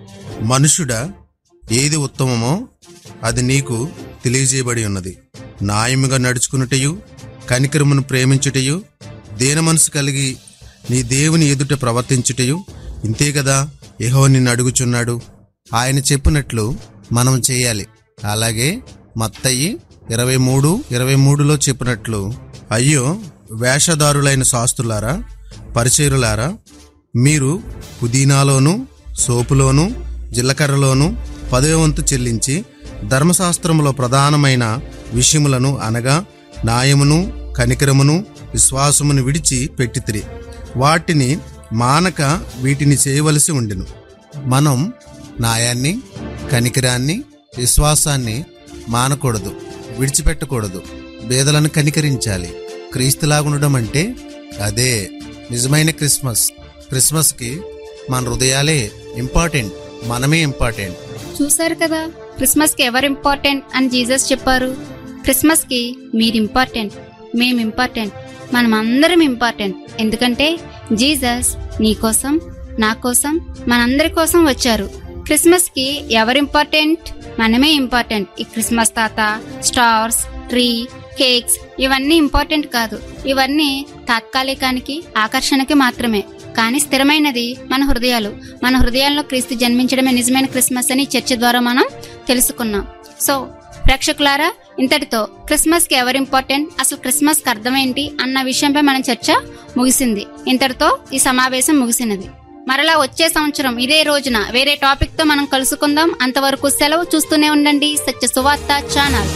మనుషుడా ఏది ఉత్తమమో అది నీకు తెలియజేయబడి ఉన్నది న్యాయముగా నడుచుకున్నటయు కనికరమును ప్రేమించుటయు దేన మనసు కలిగి నీ దేవుని ఎదుట ప్రవర్తించుటయు ఇంతే కదా యెహోవా నిన్ను అడుగుచున్నాడు ఆయన చెప్పినట్లు మనం చేయాలి అలాగే మత్తయి ఇరవై మూడు ఇరవై మూడులో చెప్పినట్లు అయ్యో వేషధారులైన శాస్త్రులారా పరిచయులారా మీరు పుదీనాలోను సోపులోను జీలకర్రలోను పదవ వంతు చెల్లించి ధర్మశాస్త్రములో ప్రధానమైన విషయములను అనగా న్యాయమును కనికరమును విశ్వాసమును విడిచి పెట్టితిరి వాటిని మానక వీటిని చేయవలసి ఉండెను మనం న్యాయాన్ని కనికరాన్ని విశ్వాసాన్ని మానకూడదు విడిచిపెట్టకూడదు బేదలను కనికరించాలి క్రీస్తులాగుండడం అంటే అదే నిజమైన క్రిస్మస్ క్రిస్మస్కి మన హృదయాలే ఇంపార్టెంట్ మనమే ఇంపార్టెంట్ చూశారు కదా క్రిస్మస్ కి ఎవరు ఇంపార్టెంట్ అని జీసస్ చెప్పారు క్రిస్మస్ కి మీరు ఇంపార్టెంట్ మేము ఇంపార్టెంట్ మనం అందరం ఇంపార్టెంట్ ఎందుకంటే జీసస్ నీ కోసం నా కోసం మనందరి కోసం వచ్చారు క్రిస్మస్ కి ఎవరు ఇంపార్టెంట్ మనమే ఇంపార్టెంట్ ఈ క్రిస్మస్ తాత స్టార్స్ ట్రీ కేక్స్ ఇవన్నీ ఇంపార్టెంట్ కాదు ఇవన్నీ తాత్కాలికానికి ఆకర్షణకి మాత్రమే కానీ స్థిరమైనది మన హృదయాలు మన హృదయాల్లో క్రీస్తు జన్మించడమే నిజమైన క్రిస్మస్ అని ఈ చర్చ ద్వారా మనం తెలుసుకున్నాం సో ప్రేక్షకులారా ఇంతటితో క్రిస్మస్కి ఎవరు ఇంపార్టెంట్ అసలు క్రిస్మస్కి అర్థం ఏంటి అన్న విషయంపై మన చర్చ ముగిసింది ఇంతటితో ఈ సమావేశం ముగిసినది మరలా వచ్చే సంవత్సరం ఇదే రోజున వేరే టాపిక్ తో మనం కలుసుకుందాం అంతవరకు సెలవు చూస్తూనే ఉండండి సత్య సువార్త ఛానల్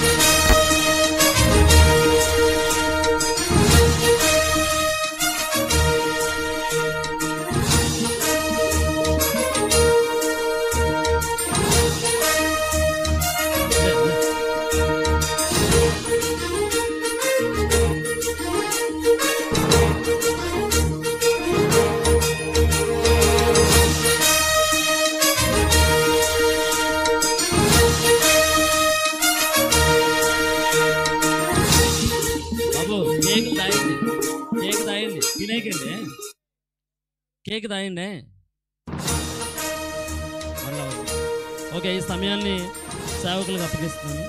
బాబు కేక్ తాగింది కేక్ తాగింది తినేకండి కేక్ తాగిండే మళ్ళా వద్దు. ఓకే ఈ సమయాన్ని సేవకులకు అప్పగిస్తున్నాను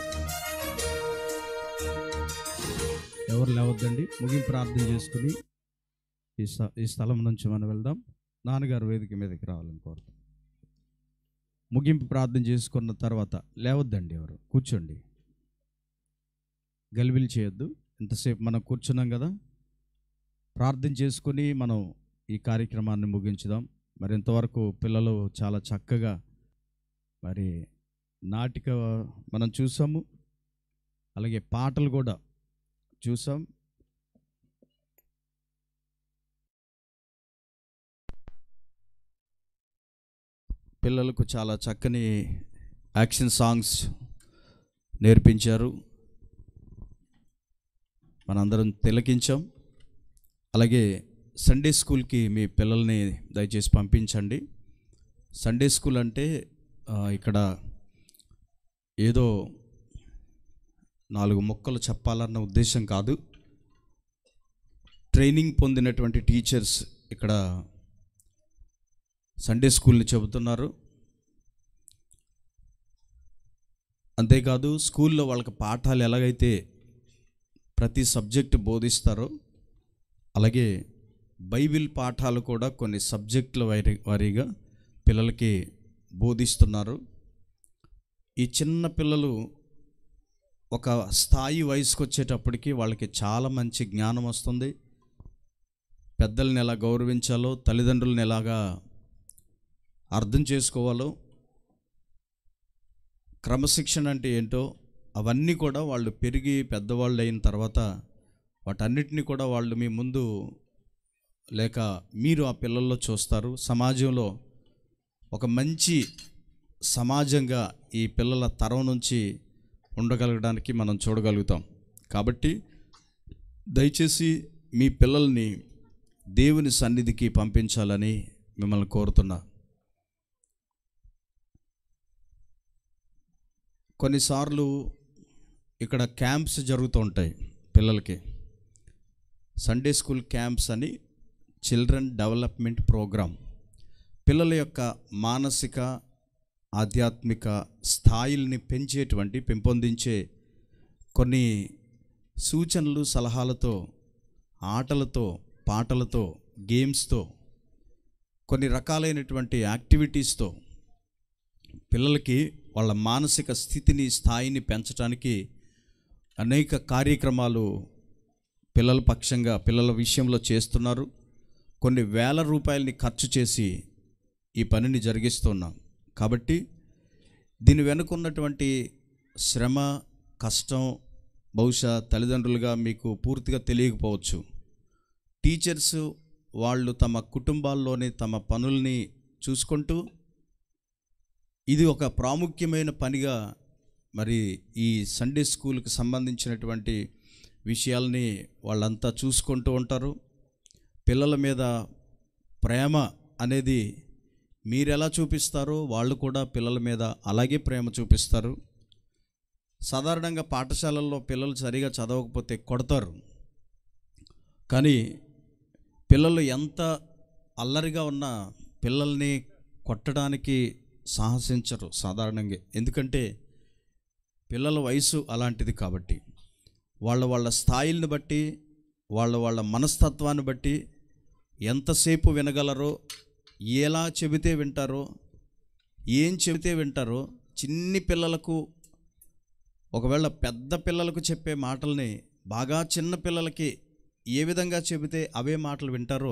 ఎవరు లేవద్దండి ముగింపు ప్రార్థన చేసుకుని ఈ స్థ- ఈ స్థలం నుంచి మనం వెళ్దాం నాన్నగారు వేదిక మీదకి రావాలని కోరుతాం ముగింపు ప్రార్థన చేసుకున్న తర్వాత లేవద్దండి ఎవరు కూర్చోండి గలిబిలి చేయొద్దు ఇంతసేపు మనం కూర్చున్నాం కదా ప్రార్థన చేసుకుని మనం ఈ కార్యక్రమాన్ని ముగించుదాం మరి ఇంతవరకు పిల్లలు చాలా చక్కగా మరి నాటిక మనం చూసాము అలాగే పాటలు కూడా చూసాం పిల్లలకు చాలా చక్కని యాక్షన్ సాంగ్స్ నేర్పించారు మనందరం తిలకించాం అలాగే సండే స్కూల్కి మీ పిల్లల్ని దయచేసి పంపించండి సండే స్కూల్ అంటే ఆ, ఇక్కడ ఏదో నాలుగు మొక్కలు చెప్పాలన్న ఉద్దేశం కాదు ట్రైనింగ్ పొందినటువంటి టీచర్స్ ఇక్కడ సండే స్కూల్ని చెబుతున్నారు అంతేకాదు స్కూల్లో వాళ్ళకి పాఠాలు ఎలాగైతే ప్రతి సబ్జెక్టు బోధిస్తారో అలాగే బైబిల్ పాఠాలు కూడా కొన్ని సబ్జెక్టుల వారి వారీగా పిల్లలకి బోధిస్తున్నారు ఈ చిన్న పిల్లలు ఒక స్థాయి వయసుకు వచ్చేటప్పటికి వాళ్ళకి చాలా మంచి జ్ఞానం వస్తుంది పెద్దల్ని ఎలా గౌరవించాలో తల్లిదండ్రులను ఎలాగా అర్థం చేసుకోవాలో క్రమశిక్షణ అంటే ఏంటో అవన్నీ కూడా వాళ్ళు పెరిగి పెద్దవాళ్ళు అయిన తర్వాత వాటన్నిటిని కూడా వాళ్ళు మీ ముందు లేక మీరు ఆ పిల్లల్లో చూస్తారు సమాజంలో ఒక మంచి సమాజంగా ఈ పిల్లల తరం నుంచి ఉండగలగడానికి మనం చూడగలుగుతాం కాబట్టి దయచేసి మీ పిల్లల్ని దేవుని సన్నిధికి పంపించాలని మిమ్మల్ని కోరుతున్నా కొన్నిసార్లు ఇక్కడ క్యాంప్స్ జరుగుతూ ఉంటాయి పిల్లలకి సండే స్కూల్ క్యాంప్స్ అని చిల్డ్రన్ డెవలప్మెంట్ ప్రోగ్రామ్ పిల్లల యొక్క మానసిక ఆధ్యాత్మిక స్థాయిల్ని పెంచేటువంటి పెంపొందించే కొన్ని సూచనలు సలహాలతో ఆటలతో పాటలతో గేమ్స్తో కొన్ని రకాలైనటువంటి యాక్టివిటీస్తో పిల్లలకి వాళ్ళ మానసిక స్థితిని స్థాయిని పెంచడానికి అనేక కార్యక్రమాలు పిల్లల పక్షంగా పిల్లల విషయంలో చేస్తున్నారు కొన్ని వేల రూపాయలని ఖర్చు చేసి ఈ పనిని జరిగిస్తున్నాం కాబట్టి దీని వెనుక ఉన్నటువంటి శ్రమ కష్టం బహుశా తల్లిదండ్రులుగా మీకు పూర్తిగా తెలియకపోవచ్చు టీచర్స్ వాళ్ళు తమ కుటుంబాల్లోని తమ పనుల్ని చూసుకుంటూ ఇది ఒక ప్రాముఖ్యమైన పనిగా మరి ఈ సండే స్కూల్కి సంబంధించినటువంటి విషయాల్ని వాళ్ళంతా చూసుకుంటూ ఉంటారు పిల్లల మీద ప్రేమ అనేది మీరు ఎలా చూపిస్తారో వాళ్ళు కూడా పిల్లల మీద అలాగే ప్రేమ చూపిస్తారు సాధారణంగా పాఠశాలల్లో పిల్లలు సరిగా చదవకపోతే కొడతారు కానీ పిల్లలు ఎంత అల్లరిగా ఉన్నా పిల్లల్ని కొట్టడానికి సాహసించరు సాధారణంగా ఎందుకంటే పిల్లల వయసు అలాంటిది కాబట్టి వాళ్ళ వాళ్ళ స్థాయిల్ని బట్టి వాళ్ళ వాళ్ళ మనస్తత్వాన్ని బట్టి ఎంతసేపు వినగలరో ఎలా చెబితే వింటారో ఏం చెబితే వింటారో చిన్ని పిల్లలకు ఒకవేళ పెద్ద పిల్లలకు చెప్పే మాటల్ని బాగా చిన్న పిల్లలకి ఏ విధంగా చెబితే అవే మాటలు వింటారో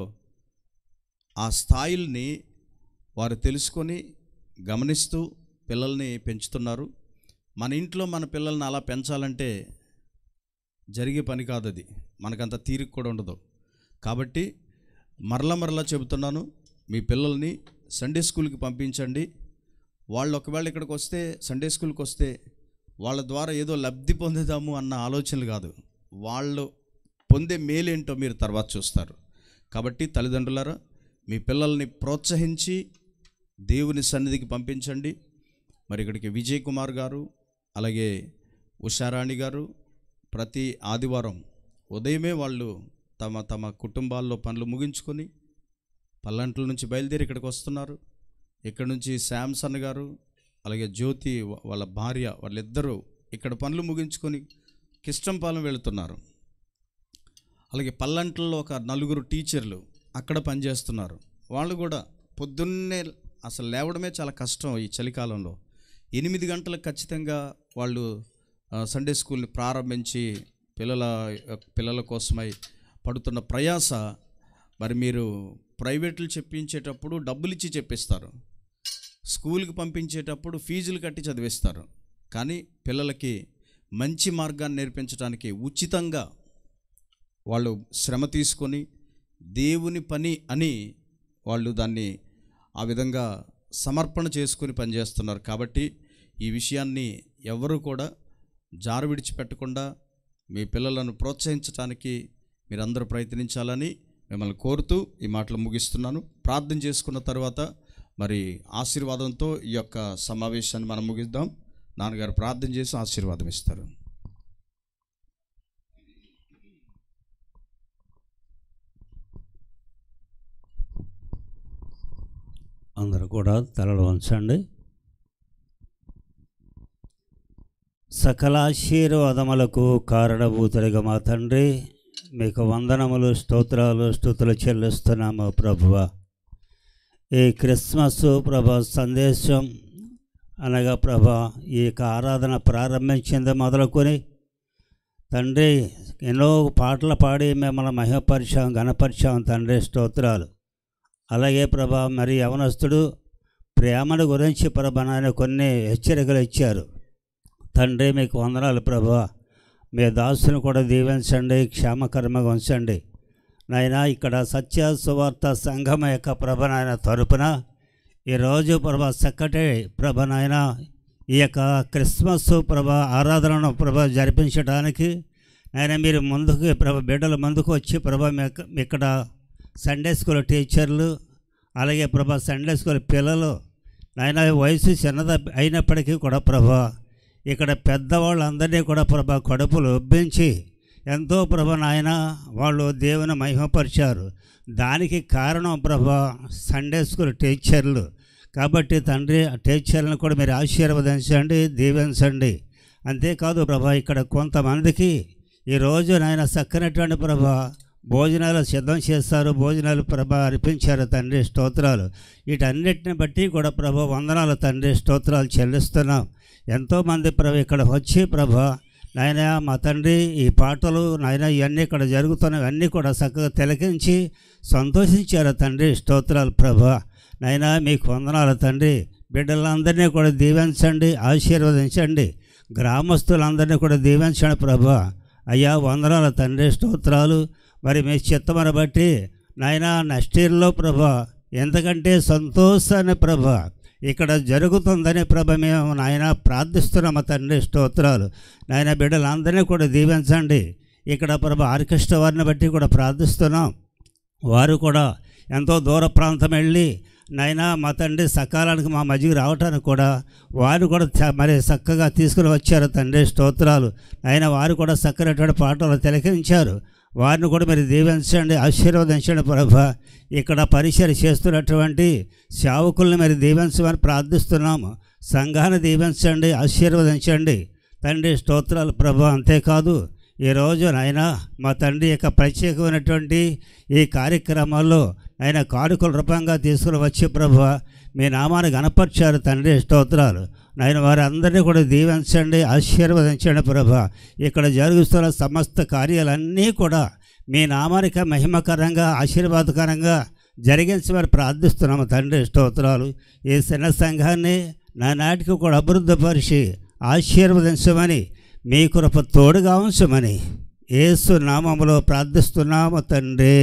ఆ స్థాయిల్ని వారు తెలుసుకొని గమనిస్తూ పిల్లల్ని పెంచుతున్నారు మన ఇంట్లో మన పిల్లల్ని అలా పెంచాలంటే జరిగే పని కాదు అది మనకంత తీరిక కూడా ఉండదు కాబట్టి మరలా మరలా చెబుతున్నాను మీ పిల్లల్ని సండే స్కూల్కి పంపించండి వాళ్ళు ఒకవేళ ఇక్కడికి వస్తే సండే స్కూల్కి వస్తే వాళ్ళ ద్వారా ఏదో లబ్ధి పొందుదాము అన్న ఆలోచనలు కాదు వాళ్ళు పొందే మేలేంటో మీరు తర్వాత చూస్తారు కాబట్టి తల్లిదండ్రులారా మీ పిల్లల్ని ప్రోత్సహించి దేవుని సన్నిధికి పంపించండి మరి ఇక్కడికి విజయ్ కుమార్ గారు అలాగే ఉషారాణి గారు ప్రతి ఆదివారం ఉదయమే వాళ్ళు తమ తమ కుటుంబాల్లో పనులు ముగించుకొని పల్లంట్ల నుంచి బయలుదేరి ఇక్కడికి వస్తున్నారు ఇక్కడ నుంచి శాంసన్ గారు అలాగే జ్యోతి వా- వాళ్ళ భార్య వాళ్ళిద్దరూ ఇక్కడ పనులు ముగించుకొని కిష్టంపాలెం వెళుతున్నారు అలాగే పల్లంట్లలో ఒక నలుగురు టీచర్లు అక్కడ పనిచేస్తున్నారు వాళ్ళు కూడా పొద్దున్నే అసలు లేవడమే చాలా కష్టం ఈ చలికాలంలో ఎనిమిది గంటలకు ఖచ్చితంగా వాళ్ళు ఆ, సండే స్కూల్ని ప్రారంభించి పిల్లల పిల్లల కోసమై పడుతున్న ప్రయాస మరి మీరు ప్రైవేట్లు చెప్పించేటప్పుడు డబ్బులు ఇచ్చి చెప్పిస్తారు స్కూల్కి పంపించేటప్పుడు ఫీజులు కట్టి చదివిస్తారు కానీ పిల్లలకి మంచి మార్గాన్ని నేర్పించడానికి ఉచితంగా వాళ్ళు శ్రమ తీసుకొని దేవుని పని అని వాళ్ళు దాన్ని ఆ విధంగా సమర్పణ చేసుకుని పనిచేస్తున్నారు కాబట్టి ఈ విషయాన్ని ఎవరు కూడా జారు విడిచిపెట్టకుండా మీ పిల్లలను ప్రోత్సహించడానికి మీరందరూ ప్రయత్నించాలని మిమ్మల్ని కోరుతూ ఈ మాటలు ముగిస్తున్నాను ప్రార్థన చేసుకున్న తర్వాత మరి ఆశీర్వాదంతో ఈ యొక్క సమావేశాన్ని మనం ముగిద్దాం నాన్నగారు ప్రార్థన చేసి ఆశీర్వాదం ఇస్తారు అందరూ కూడా తలలు వంచండి సకల ఆశీర్వాదములకు కారణభూతుడిగా మా తండ్రి మీకు వందనములు స్తోత్రాలు స్థుతులు చెల్లిస్తున్నాము ప్రభువ ఈ క్రిస్మస్ ప్రభ సందేశం అనగా ప్రభ ఈ యొక్క ఆరాధన ప్రారంభించింది మొదలుకొని తండ్రి ఎన్నో పాటలు పాడి మిమ్మల్ని మహిమపరిచాం గణపరిచాం తండ్రి స్తోత్రాలు అలాగే ప్రభా మరి యవనస్తుడు ప్రేమను గురించి ప్రభ నాయన కొన్ని హెచ్చరికలు ఇచ్చారు తండ్రి మీకు వందనాలు ప్రభా మీ దాసుని కూడా దీవించండి క్షేమకరంగా ఉంచండి నాయన ఇక్కడ సత్య సువార్త సంఘం యొక్క ప్రభ నాయన తరపున ఈరోజు ప్రభ చక్కటి ప్రభ నాయన ఈ యొక్క క్రిస్మస్ ప్రభ ఆరాధనను ప్రభ జరిపించడానికి నాయన మీరు ముందుకు ప్రభ బిడ్డలు ముందుకు వచ్చి ప్రభ మీ- ఇక్కడ సండే స్కూల్ టీచర్లు అలాగే ప్రభా సండే స్కూల్ పిల్లలు నాయన వయసు చిన్నద అయినప్పటికీ కూడా ప్రభా ఇక్కడ పెద్దవాళ్ళందరినీ కూడా ప్రభా కడుపులు ఒబ్బించి ఎంతో ప్రభ నాయన వాళ్ళు దేవుని మహిమపరిచారు దానికి కారణం ప్రభా సండే స్కూల్ టీచర్లు కాబట్టి తండ్రి ఆ టీచర్లను కూడా మీరు ఆశీర్వదించండి దీవించండి అంతేకాదు ప్రభా ఇక్కడ కొంతమందికి ఈరోజు నాయన చక్కనటువంటి ప్రభా భోజనాలు సిద్ధం చేస్తారు భోజనాలు ప్రభ అర్పించారు తండ్రి స్తోత్రాలు వీటన్నిటిని బట్టి కూడా ప్రభ వందనాలు తండ్రి స్తోత్రాలు చెల్లిస్తున్నాం ఎంతోమంది ప్రభ ఇక్కడ వచ్చి ప్రభ నాయన మా తండ్రి ఈ పాటలు నాయన ఇవన్నీ ఇక్కడ జరుగుతున్నవి అన్నీ కూడా చక్కగా తిలకించి సంతోషించారు తండ్రి స్తోత్రాలు ప్రభ నాయన మీకు వందనాలు తండ్రి బిడ్డలందరినీ కూడా దీవించండి ఆశీర్వదించండి గ్రామస్తులందరినీ కూడా దీవించండి ప్రభ అయ్యా వందనాలు తండ్రి స్తోత్రాలు మరి మీ చిత్తమని బట్టి నాయన నెక్స్ట్ ఇయర్లో ప్రభ ఎందుకంటే సంతోషాన్ని ప్రభ ఇక్కడ జరుగుతుందని ప్రభ మేము నాయన ప్రార్థిస్తున్నాము తండ్రి స్తోత్రాలు నాయన బిడ్డలందరినీ కూడా దీవించండి ఇక్కడ ప్రభ ఆర్కెస్ట్రా వారిని బట్టి కూడా ప్రార్థిస్తున్నాం వారు కూడా ఎంతో దూర ప్రాంతం వెళ్ళి నైనా మా తండ్రి సకాలానికి మా మధ్యకి రావటానికి కూడా వారు కూడా చ- మరి చక్కగా తీసుకుని వచ్చారు తండ్రి స్తోత్రాలు అయినా వారు కూడా చక్కనటువంటి పాటలు తిలకించారు వారిని కూడా మీరు దీవించండి ఆశీర్వదించండి ప్రభ ఇక్కడ పరిచయం చేస్తున్నటువంటి సేవకుల్ని మీరు దీవించమని ప్రార్థిస్తున్నాము సంఘాన్ని దీవించండి ఆశీర్వదించండి తండ్రి స్తోత్రాలు ప్రభ అంతేకాదు ఈరోజు నాయన మా తండ్రి యొక్క ప్రత్యేకమైనటువంటి ఈ కార్యక్రమాల్లో ఆయన కానుకల రూపంగా తీసుకుని వచ్చి ప్రభు మీ నామాన్ని గణపరిచారు తండ్రి స్తోత్రాలు నాయన వారందరినీ కూడా దీవించండి ఆశీర్వదించండి ప్రభా ఇక్కడ జరుగుతున్న సమస్త కార్యాలన్నీ కూడా మీ నామానిక మహిమకరంగా ఆశీర్వాదకరంగా జరిగించమని ప్రార్థిస్తున్నాము తండ్రి స్తోత్రాలు ఈ చిన్న సంఘాన్ని నా నాటికి కూడా అభివృద్ధిపరిచి ఆశీర్వదించమని మీ కృప తోడుగా ఉంచమని యేసు నామములో ప్రార్థిస్తున్నాము తండ్రి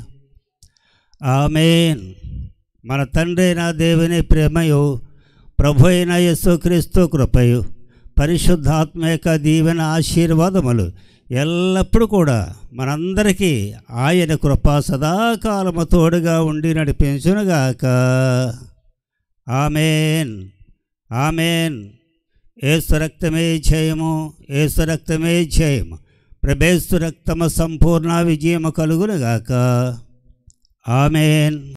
ఆమెన్ మన తండ్రి అయిన దేవుని ప్రేమయు ప్రభు అయిన యేసుక్రీస్తు కృపయు పరిశుద్ధాత్మక దీవెన ఆశీర్వాదములు ఎల్లప్పుడూ కూడా మనందరికీ ఆయన కృప సదాకాలము తోడుగా ఉండి నడిపించునుగాక ఆమెన్ ఆమెన్ ఏసు రక్తమే జయము ఏసు రక్తమే జయము ప్రభేస్తు రక్తమ సంపూర్ణ విజయము కలుగునుగాక ఆమెన్